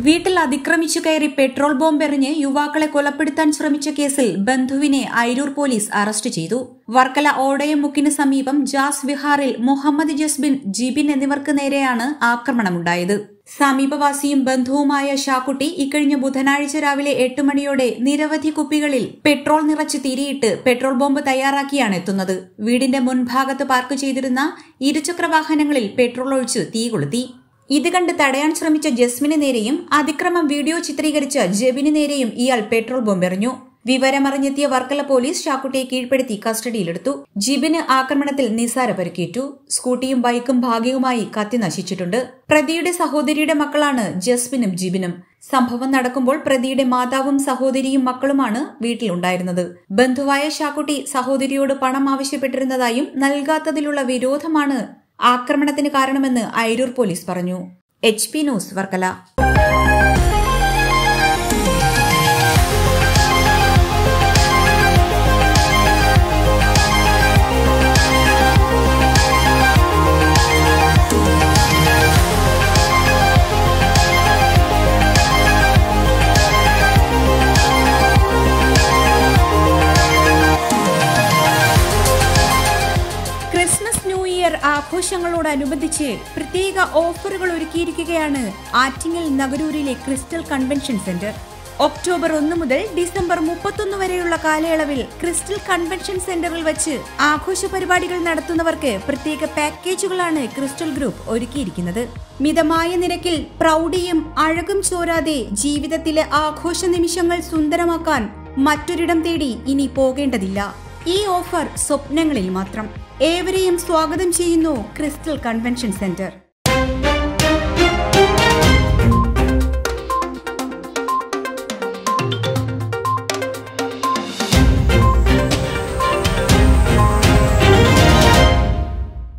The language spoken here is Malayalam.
വീട്ടിൽ അതിക്രമിച്ചു കയറി പെട്രോൾ ബോംബെറിഞ്ഞ് യുവാക്കളെ കൊലപ്പെടുത്താൻ ശ്രമിച്ച കേസിൽ ബന്ധുവിനെ അയിരൂർ പോലീസ് അറസ്റ്റ് ചെയ്തു വർക്കല ഓടയം മുക്കിന് സമീപം ജാസ് വിഹാറിൽ മുഹമ്മദ് ജസ്ബിൻ ജിബിൻ എന്നിവർക്ക് നേരെയാണ് ആക്രമണമുണ്ടായത് സമീപവാസിയും ബന്ധുവുമായ ഷാക്കുട്ടി ഇക്കഴിഞ്ഞ ബുധനാഴ്ച രാവിലെ എട്ട് മണിയോടെ നിരവധി കുപ്പികളിൽ പെട്രോൾ നിറച്ച് തിരിയിട്ട് പെട്രോൾ ബോംബ് തയ്യാറാക്കിയാണ് എത്തുന്നത് വീടിന്റെ മുൻഭാഗത്ത് പാർക്ക് ചെയ്തിരുന്ന ഇരുചക്ര വാഹനങ്ങളിൽ പെട്രോൾ ഒഴിച്ച് തീ കൊളുത്തി ഇത് കണ്ട് തടയാൻ ശ്രമിച്ച ജസ്മിന് നേരെയും അതിക്രമം വീഡിയോ ചിത്രീകരിച്ച ജെബിന് നേരെയും ഇയാൾ പെട്രോൾ ബോംബെറിഞ്ഞു വിവരമറിഞ്ഞെത്തിയ വർക്കല പോലീസ് ഷാക്കുട്ടിയെ കീഴ്പ്പെടുത്തി കസ്റ്റഡിയിലെടുത്തു ജിബിന് ആക്രമണത്തിൽ നിസാര പരിക്കേറ്റു സ്കൂട്ടിയും ബൈക്കും ഭാഗികമായി കത്തി നശിച്ചിട്ടുണ്ട് പ്രതിയുടെ സഹോദരിയുടെ മക്കളാണ് ജസ്മിനും ജിബിനും സംഭവം നടക്കുമ്പോൾ പ്രതിയുടെ മാതാവും സഹോദരിയും മക്കളുമാണ് വീട്ടിലുണ്ടായിരുന്നത് ബന്ധുവായ ഷാക്കുട്ടി സഹോദരിയോട് പണം ആവശ്യപ്പെട്ടിരുന്നതായും നൽകാത്തതിലുള്ള വിരോധമാണ് ആക്രമണത്തിന് കാരണമെന്ന് അയിരൂർ പോലീസ് പറഞ്ഞു H P news Varkala Christmas new year ആഘോഷങ്ങളോടനുബന്ധിച്ച് പ്രത്യേക ഓഫറുകൾ ഒരുക്കിയിരിക്കുകയാണ് ആറ്റിങ്ങൽ നഗരൂരിലെ ക്രിസ്റ്റൽ കൺവെൻഷൻ സെന്റർ ഒക്ടോബർ ഒന്ന് മുതൽ ഡിസംബർ മുപ്പത്തൊന്ന് വരെയുള്ള കാലയളവിൽ ക്രിസ്റ്റൽ കൺവെൻഷൻ സെന്ററിൽ വെച്ച് ആഘോഷ പരിപാടികൾ നടത്തുന്നവർക്ക് പ്രത്യേക പാക്കേജുകളാണ് ക്രിസ്റ്റൽ ഗ്രൂപ്പ് ഒരുക്കിയിരിക്കുന്നത് മിതമായ നിരക്കിൽ പ്രൗഢിയും അഴകും ചോരാതെ ജീവിതത്തിലെ ആഘോഷ നിമിഷങ്ങൾ സുന്ദരമാക്കാൻ മറ്റൊരിടം തേടി ഇനി പോകേണ്ടതില്ല ഈ ഓഫർ സ്വപ്നങ്ങളിൽ മാത്രം ഏവരെയും സ്വാഗതം ചെയ്യുന്നു ക്രിസ്റ്റൽ കൺവെൻഷൻ സെന്റർ